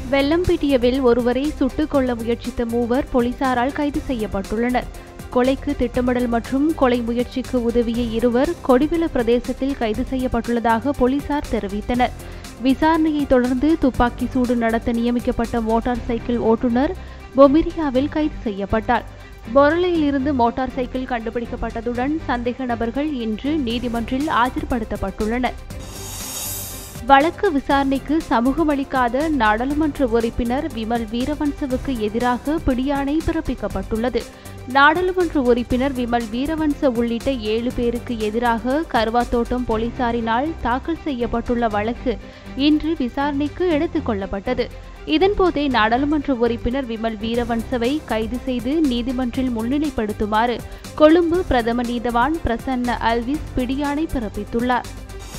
வெள்ளம்பிட்டியவில் ஒருவரை சுட்டுக் கொல்ல முயற்சித்த மூவர் போலீசாரால் கைது செய்யப்பட்டுள்ளனர் கொலைக்கு திட்டமிடல் மற்றும் கொலை முயற்சிக்கு உதவிய இருவர் கொடிவில பிரதேசத்தில் கைது செய்யப்பட்டுள்ளதாக போலீசார் தெரிவித்தனர் விசாரணையை தொடர்ந்து துப்பாக்கி சூடு நடத்த நியமிக்கப்பட்ட மோட்டார் சைக்கிள் ஓட்டுநர் பொமிரியாவில் கைது செய்யப்பட்டார் பொருளையில் இருந்து மோட்டார் சைக்கிள் கண்டுபிடிக்கப்பட்டதுடன் சந்தேக நபர்கள் இன்று நீதிமன்றில் ஆஜர்படுத்தப்பட்டுள்ளனர் வழக்கு விசாரணைக்கு சமூகமளிக்காத நாடாளுமன்ற உறுப்பினர் விமல் வீரவன்சவுக்கு எதிராக பிடியாணை பிறப்பிக்கப்பட்டுள்ளது நாடாளுமன்ற உறுப்பினர் விமல் வீரவன்ச உள்ளிட்ட ஏழு பேருக்கு எதிராக கருவாத்தோட்டம் போலீசாரினால் தாக்கல் செய்யப்பட்டுள்ள வழக்கு இன்று விசாரணைக்கு எடுத்துக் கொள்ளப்பட்டது இதன்போதே நாடாளுமன்ற உறுப்பினர் விமல் வீரவன்சவை கைது செய்து நீதிமன்றில் முன்னிலைப்படுத்துமாறு கொழும்பு பிரதம நீதவான் பிரசன்ன அல்விஸ் பிடியாணை பிறப்பித்துள்ளார்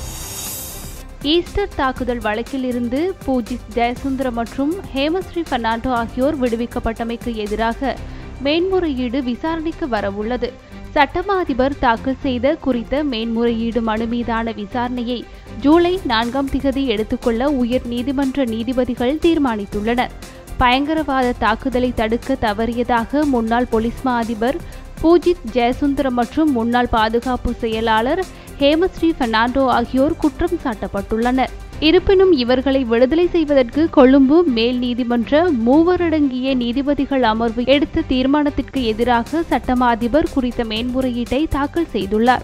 ஈஸ்டர் தாக்குதல் வழக்கில் இருந்து பூஜித் ஜெயசுந்தர மற்றும் ஹேமஸ்ரீ பெர்னாண்டோ ஆகியோர் விடுவிக்கப்பட்டமைக்கு எதிராக மேன்முறையீடு விசாரணைக்கு வரவுள்ளது சட்டமா அதிபர் தாக்கல் செய்த குறித்த மேன்முறையீடு மனு மீதான விசாரணையை ஜூலை நான்காம் திகதி எடுத்துக்கொள்ள உயர் நீதிமன்ற நீதிபதிகள் தீர்மானித்துள்ளனர் பயங்கரவாத தாக்குதலை தடுக்க தவறியதாக முன்னாள் போலீஸ் மா அதிபர் பூஜித் ஜெயசுந்தர மற்றும் முன்னாள் பாதுகாப்பு செயலாளர் ஹேமஸ்ரீ பெர்னாண்டோ ஆகியோர் குற்றம் சாட்டப்பட்டுள்ளனர் இருப்பினும் இவர்களை விடுதலை செய்வதற்கு கொழும்பு மேல் நீதிமன்ற மூவரடங்கிய நீதிபதிகள் அமர்வு எடுத்த தீர்மானத்திற்கு எதிராக சட்டமா அதிபர் குறித்த மேன்முறையீட்டை தாக்கல் செய்துள்ளார்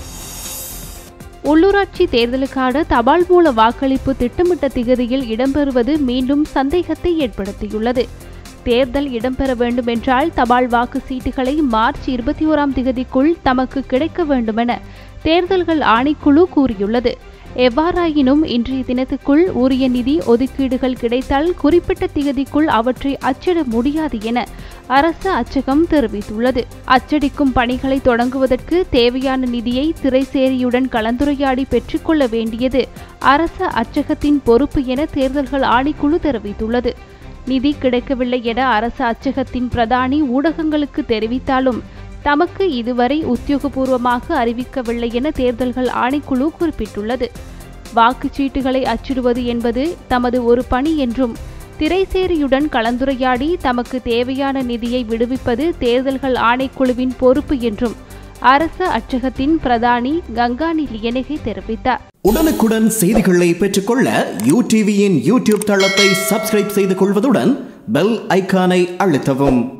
உள்ளூராட்சி தேர்தலுக்கான தபால் மூல வாக்களிப்பு திட்டமிட்ட திகதியில் இடம்பெறுவது மீண்டும் சந்தேகத்தை ஏற்படுத்தியுள்ளது தேர்தல் இடம்பெற வேண்டுமென்றால் தபால் வாக்கு சீட்டுகளை மார்ச் இருபத்தி ஓராம் திகதிக்குள் தமக்கு கிடைக்க வேண்டுமென தேர்தல்கள் ஆணைக்குழு கூறியுள்ளது எவ்வாறாயினும் இன்றைய தினத்துக்குள் உரிய நிதி ஒதுக்கீடுகள் கிடைத்தால் குறிப்பிட்ட திகதிக்குள் அவற்றை அச்சிட முடியாது என அரசு அச்சகம் தெரிவித்துள்ளது அச்சடிக்கும் பணிகளை தொடங்குவதற்கு தேவையான நிதியை திரைசேரியுடன் கலந்துரையாடி பெற்றுக்கொள்ள வேண்டியது அரச அச்சகத்தின் பொறுப்பு என தேர்தல்கள் ஆணைக்குழு தெரிவித்துள்ளது நிதி கிடைக்கவில்லை என அரசு அச்சகத்தின் பிரதானி ஊடகங்களுக்கு தெரிவித்தாலும் தமக்கு இதுவரை உத்தியோகபூர்வமாக அறிவிக்கவில்லை என தேர்தல்கள் ஆணைக்குழு குறிப்பிட்டுள்ளது வாக்குச்சீட்டுகளை அச்சிடுவது என்பது தமது ஒரு பணி என்றும் திரைசேரியுடன் கலந்துரையாடி தமக்கு தேவையான நிதியை விடுவிப்பது தேர்தல்கள் ஆணைக்குழுவின் பொறுப்பு என்றும் அரச அச்சகத்தின் பிரதானி கங்கானி லியனகை தெரிவித்தார் உடனுக்குடன் செய்திகளை பெற்றுக்கொள்ள யூ டிவியின் யூடியூப் தளத்தை சப்ஸ்கிரைப் செய்து கொள்வதுடன் பெல் ஐக்கானை அழுத்தவும்